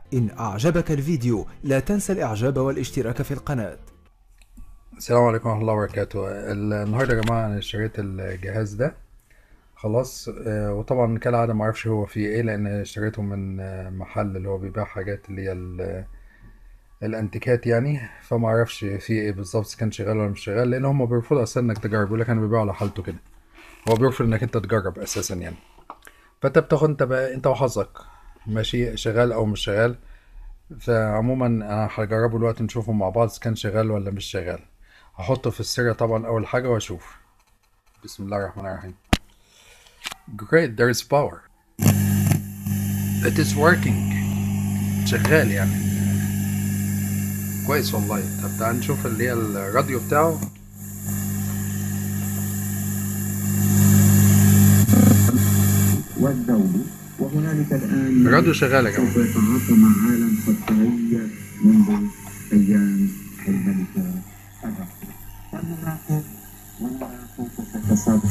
إن أعجبك الفيديو لا تنسى الإعجاب والاشتراك في القناة السلام عليكم ورحمة الله وبركاته ال- النهاردة يا جماعة أنا اشتريت الجهاز ده خلاص آه، وطبعا كالعادة معرفش هو فيه ايه لأن اشتريته من آه، محل اللي هو بيبيع حاجات اللي هي ال- الانتيكات يعني فمعرفش فيه ايه بالظبط إذا كان شغال ولا مش شغال لأن هم بيرفضوا أساسا إنك تجرب يقول لك أنا ببيعه على حالته كده هو بيرفض إنك أنت تجرب أساسا يعني فأنت بتاخد أنت بقى أنت وحظك ماشي شغال أو مش شغال فعموما انا هجربه دلوقتي نشوفه مع بعض اذا كان شغال ولا مش شغال هحطه في السيرة طبعا اول حاجة واشوف بسم الله الرحمن الرحيم great there is power it is working شغال يعني كويس والله طب تعال نشوف اللي هي الراديو بتاعه والدولي وهنالك الآن الراديو شغال يا جماعة سوف يتعاطى مع عالم قد تغير منذ أيام الملكة الرحيم والمناخ والمناخ تتصادم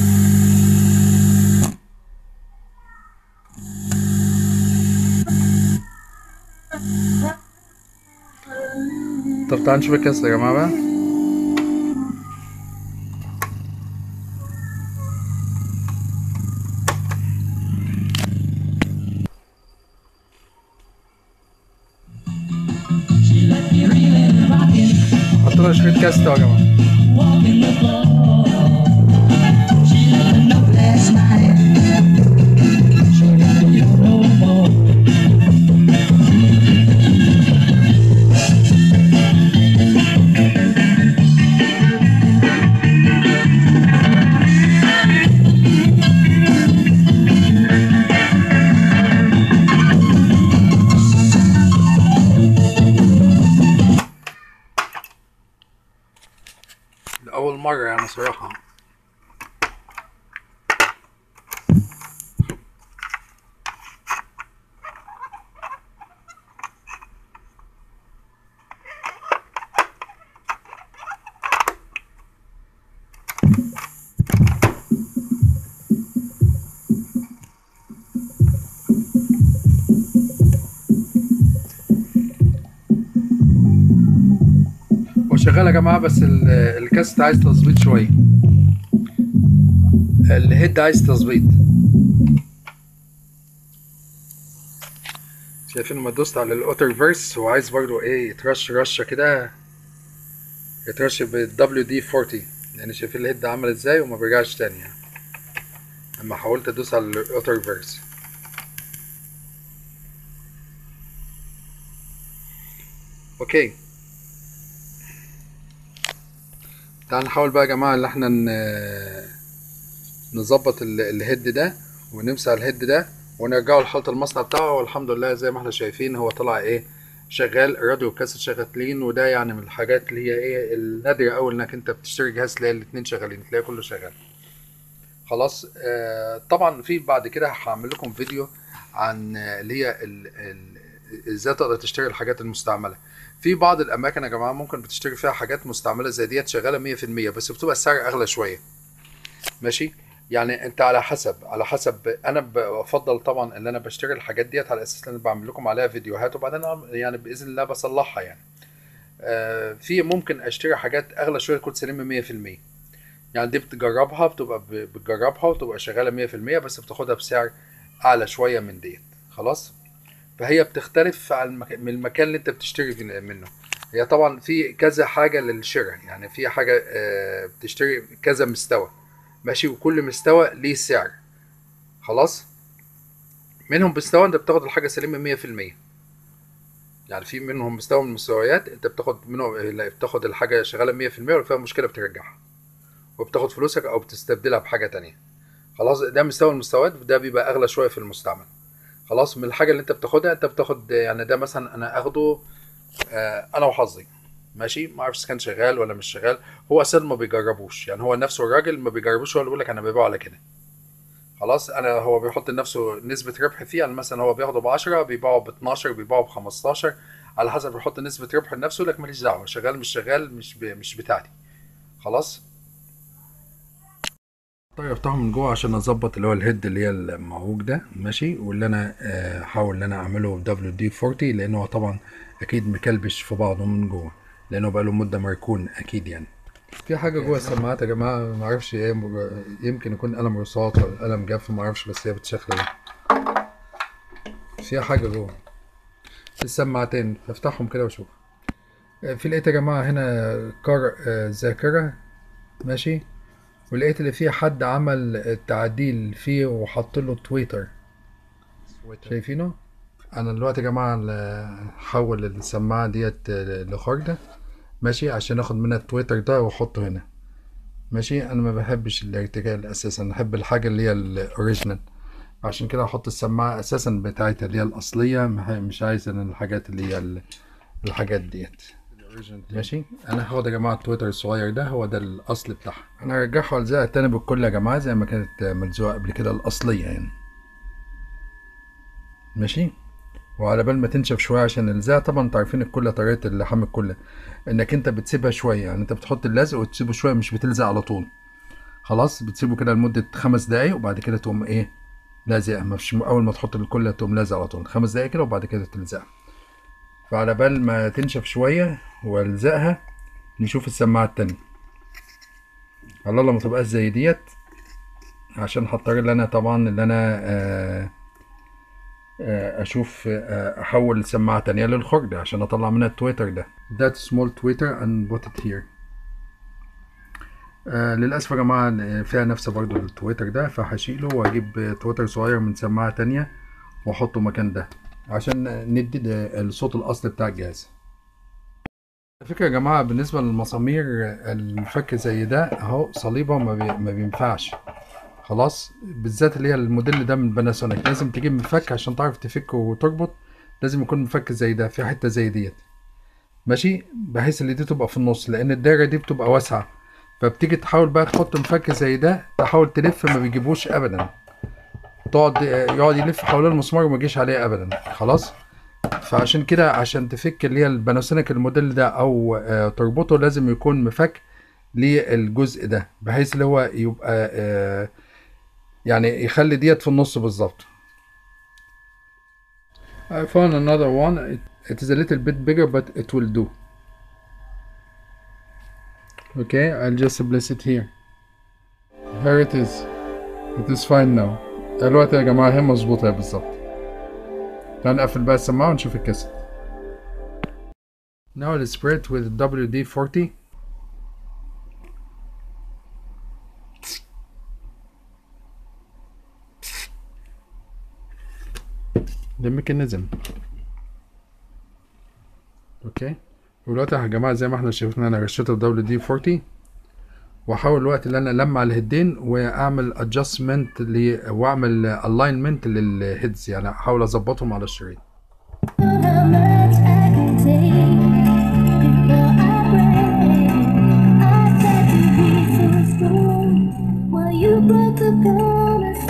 طب تعال نشوف الكاس يا جماعة بقى حط لها شوية كاس يا جماعة Walking the floor. She let him know last night. Shorty, you no more. لأول مرة يعني صراحة هو شغال يا جماعة بس ال- الكاست عايز تظبيط شوية الهيد عايز تظبيط شايفين لما دوست على الاوتر فيرس هو عايز برضو ايه يترش رشة كده يترش بالدبليو دي 40 يعني شايفين الهيد عمل ازاي وما بيرجعش تاني يعني لما حاولت ادوس على الاوتر فيرس اوكي تعال نحاول بقى يا جماعة اللي احنا ن- نظبط ال- الهيد ده ونمسح الهيد ده ونرجعه لحالة المصنع بتاعه والحمد لله زي ما احنا شايفين هو طلع ايه شغال الراديو كاسيت شغالين وده يعني من الحاجات اللي هي ايه النادرة أوي انك انت بتشتري جهاز تلاقي الاتنين شغالين تلاقي كله شغال خلاص آه طبعا في بعد كده هعمل لكم فيديو عن آه، اللي هي ال- ال- ازاي تقدر تشتري الحاجات المستعملة في بعض الاماكن يا جماعه ممكن بتشتري فيها حاجات مستعمله زي ديت شغاله 100% بس بتبقى السعر اغلى شويه ماشي يعني انت على حسب على حسب انا بفضل طبعا ان انا بشتري الحاجات ديت على اساس ان انا بعمل لكم عليها فيديوهات وبعدين أنا يعني باذن الله بصلحها يعني آه في ممكن اشتري حاجات اغلى شويه تكون سليمه 100% يعني دي بتجربها بتبقى ب- بتجربها وتبقى شغاله 100% بس بتاخدها بسعر اعلى شويه من ديت خلاص فهي بتختلف عن المك... من المكان اللي انت بتشتري في- منه هي طبعا في كذا حاجة للشراء يعني في حاجة آه، بتشتري كذا مستوى ماشي وكل مستوى ليه سعر خلاص منهم مستوى انت بتاخد الحاجة سليمة مية في المية يعني في منهم مستوى من المستويات انت بتاخد منهم لا، بتاخد الحاجة شغالة مية في المية ولو فيها مشكلة بترجعها وبتاخد فلوسك او بتستبدلها بحاجة تانية خلاص ده مستوى المستويات ده بيبقى اغلى شوية في المستعمل خلاص من الحاجه اللي انت بتاخدها انت بتاخد يعني ده مثلا انا اخده آه، انا وحظي ماشي ما اعرفش اذا كان شغال ولا مش شغال هو اساسا ما بيجربوش يعني هو نفسه الراجل ما بيجربوش هو اللي بيقول لك انا ببيعه على كده خلاص انا هو بيحط لنفسه نسبه ربح فيه يعني مثلا هو بياخده ب 10 بيبيعه ب 12 بيبيعه ب 15 على حسب بيحط نسبه ربح لنفسه يقول لك ماليش دعوه شغال مش شغال مش ب... مش بتاعتي خلاص طيب افتحه من جوه عشان اظبط اللي هو الهيد اللي هي المعوج ده ماشي واللي انا آه، احاول ان انا اعمله دبليو دي 40 لانه هو طبعا اكيد مكلبش في بعضه من جوه لانه بقاله مده مركون اكيد يعني في حاجه جوه السماعات يا جماعه ما اعرفش ايه مر- يمكن يكون قلم رصاص ولا قلم جاف ما اعرفش بس هي بتشخلل فيها حاجه جوه في السماعتين افتحهم كده واشوف آه، في لقيت يا جماعه هنا كار آه، ذاكره ماشي ولقيت اللي فيه حد عمل تعديل فيه وحط له تويتر شايفينه انا دلوقتي يا جماعه ال- هحول السماعه ديت لخارجه ماشي عشان اخد منها التويتر ده واحطه هنا ماشي انا ما بحبش الارتجال اساسا أنا بحب الحاجه اللي هي الاوريجينال عشان كده هحط السماعه اساسا بتاعتها اللي هي الاصليه ما- مش عايز انا الحاجات اللي هي ال- الحاجات ديت ماشي انا هاخد يا جماعه التويتر الصغير ده هو ده الاصل بتاعها انا هرجعها والزقها تاني بالكل يا جماعه زي ما كانت ملزوقه قبل كده الاصليه يعني ماشي وعلى بال ما تنشف شويه عشان الزق طبعا انتوا عارفين الكله طريقه اللحام الكله انك انت بتسيبها شويه يعني انت بتحط اللزق وتسيبه شويه مش بتلزق على طول خلاص بتسيبه كده لمده خمس دقايق وبعد كده تقوم ايه لازقها مش اول ما تحط الكله تقوم لازق على طول خمس دقايق كده وبعد كده تلزقها فعلى بال ما تنشف شويه والزقها نشوف السماعه التانية على الله ما تبقاش زي ديت عشان هضطر ان انا طبعا اللي انا آه آه، اشوف آه، احول سماعه تانية للخرج ده عشان اطلع منها التويتر ده that small twitter and put it here آه للاسف يا جماعه آه، فيها نفس برضو التويتر ده فهشيله واجيب آه، تويتر صغير من سماعه تانية واحطه مكان ده عشان ندي ده الصوت الاصلي بتاع الجهاز على فكرة يا جماعة بالنسبة للمسامير الفك زي ده اهو صليبة ما, بي... ما بينفعش خلاص بالذات اللي هي الموديل ده من باناسونيك لازم تجيب مفك عشان تعرف تفك وتربط لازم يكون مفك زي ده في حتة زي ديت ماشي بحيث اللي دي تبقى في النص لان الدايرة دي بتبقى واسعة فبتيجي تحاول بقى تحط مفك زي ده تحاول تلف ما بيجيبوش ابدا تقعد يقعد يلف حوالين المسمار وما يجيش عليه ابدا خلاص فعشان كده عشان تفك اللي هي الباناسونيك الموديل ده او آه، تربطه لازم يكون مفك للجزء ده بحيث اللي هو يبقى آه، يعني يخلي ديت في النص بالظبط I found another one it, it is a little bit bigger but it will do okay I'll just place it here here it is it is fine now دلوقتي يا جماعة هي مظبوطة بالظبط تعال نقفل بقى السماعة ونشوف الكاسيت Now let's spray it with WD-40 ده ميكانيزم اوكي ودلوقتي يا جماعة زي ما احنا شايفين انا رشيت ال WD-40 واحاول الوقت اللي انا المع الهيدين واعمل ادجستمنت واعمل الاينمنت للهيدز يعني احاول اظبطهم على الشريط How much I can take before I break. I said to be so strong while you broke the promise.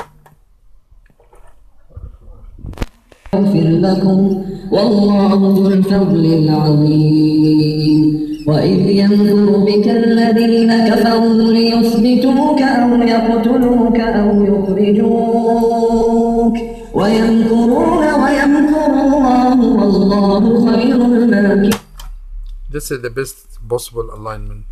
يغفر لكم والله ذو الفضل العظيم وإذ يمكر بك الذين كفروا ليثبتوك أو يقتلوك أو يخرجوك ويمكرون ويمكر الله والله خير الماكرين This is the best possible alignment.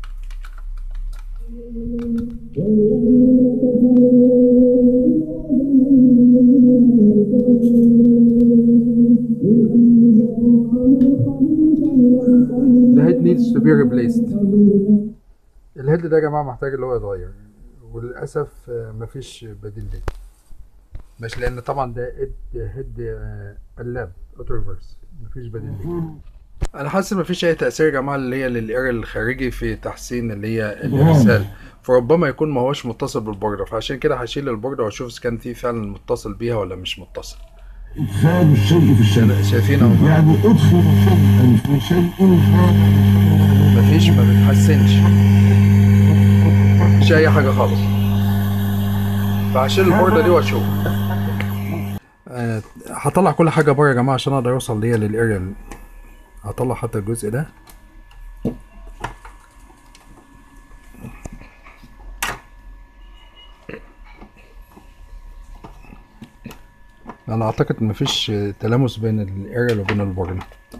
The head needs to be replaced. الهيد ده يا جماعة محتاج اللي هو يتغير وللأسف آه، مفيش بديل ليه مش لأن طبعا ده هيد هيد آه، قلاب اوتو ريفرس مفيش بديل ليه انا حاسس ان مفيش اي تاثير يا جماعه اللي هي للاير الخارجي في تحسين اللي هي الارسال فربما يكون ما هوش متصل بالبوردة فعشان كده هشيل البوردة واشوف اذا كان في فعلا متصل بيها ولا مش متصل إدخال الشيء في الشيء شايفين اهو يعني ادخل شيئا في شيء مفيش ما بتحسنش مفيش اي حاجه خالص فهشيل البوردة دي واشوف آه، هطلع كل حاجه بره يا جماعه عشان اقدر اوصل ليا للاريال هطلع حتى الجزء ده انا اعتقد ان مفيش تلامس بين الاريال وبين البورن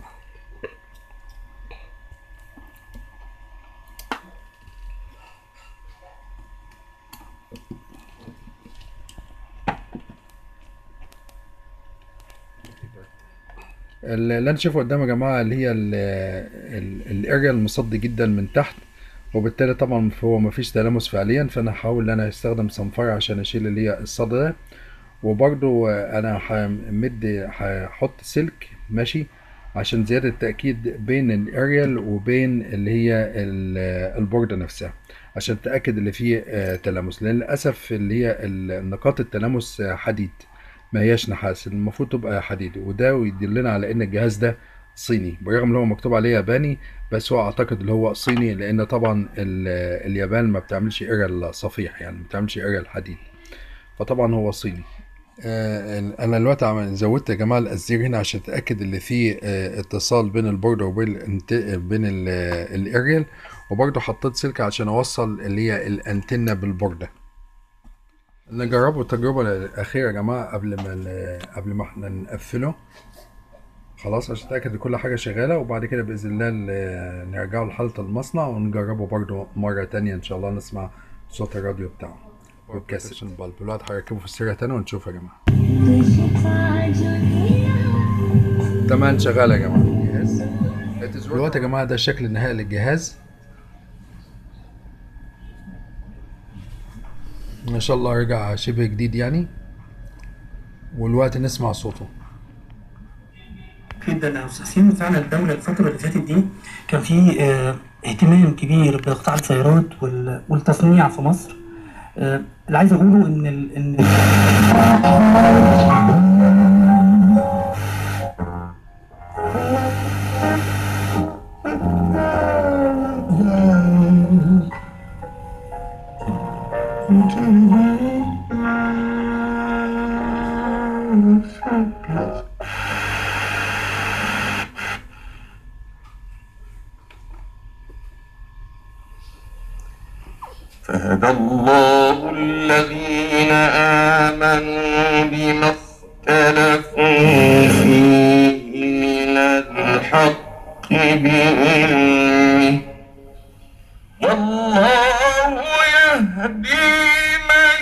اللي انا شايفه قدام يا جماعه اللي هي الاريال مصدي جدا من تحت وبالتالي طبعا هو مفيش تلامس فعليا فانا هحاول ان انا استخدم صنفرة عشان اشيل اللي هي الصدى ده وبرضو انا همد هحط سلك ماشي عشان زيادة التأكيد بين الاريال وبين اللي هي ال- البوردة نفسها عشان تأكد اللي فيه آه، تلامس لأن للأسف اللي هي ال- نقاط التلامس آه، حديد ما هياش نحاس المفروض تبقى حديد وده يدلنا على ان الجهاز ده صيني برغم ان هو مكتوب عليه ياباني بس هو اعتقد اللي هو صيني لان طبعا ال- اليابان ما بتعملش اريال صفيح يعني ما بتعملش اريال حديد فطبعا هو صيني آه، انا دلوقتي عم- زودت يا جماعه الازير هنا عشان اتاكد اللي فيه آه، اتصال بين البوردة وبين الانت... بين ال- الاريال وبرضه حطيت سلك عشان اوصل اللي هي الانتنه بالبوردة نجربه التجربة الأخيرة يا جماعة قبل ما ال- قبل ما احنا نقفله خلاص عشان نتأكد ان كل حاجة شغالة وبعد كده بإذن الله ال- نرجعه لحالة المصنع ونجربه برضو مرة تانية إن شاء الله نسمع صوت الراديو بتاعه والكاسيت البلب دلوقتي هركبه في السيرة تاني ونشوف يا جماعة تمام شغال يا جماعة دلوقتي يا جماعة ده الشكل النهائي للجهاز ما شاء الله رجع شبه جديد يعني والوقت نسمع صوته جدا يا استاذ سيم فعلا الدوله الفتره اللي فاتت دي كان في آه، اهتمام كبير بقطاع السيارات وال- والتصنيع في مصر آه، اللي عايز اقوله ان ال- ان فهدى الله الذين آمنوا بما اختلفوا فيه إلى الحق بإذنه والله يهدي من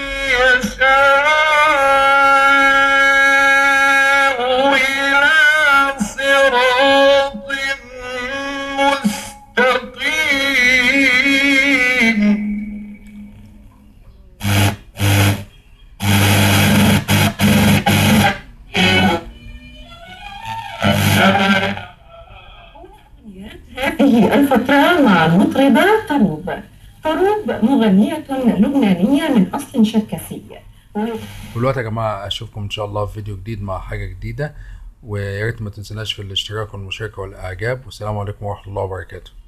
يشاء إلى صراط مستقيم هذه الفترة مع المطربة طروب طروب مغنية لبنانية من أصل شركسي والوقت يا جماعة أشوفكم إن شاء الله في فيديو جديد مع حاجة جديدة ويا ريت ما تنسوناش في الاشتراك والمشاركة والإعجاب والسلام عليكم ورحمة الله وبركاته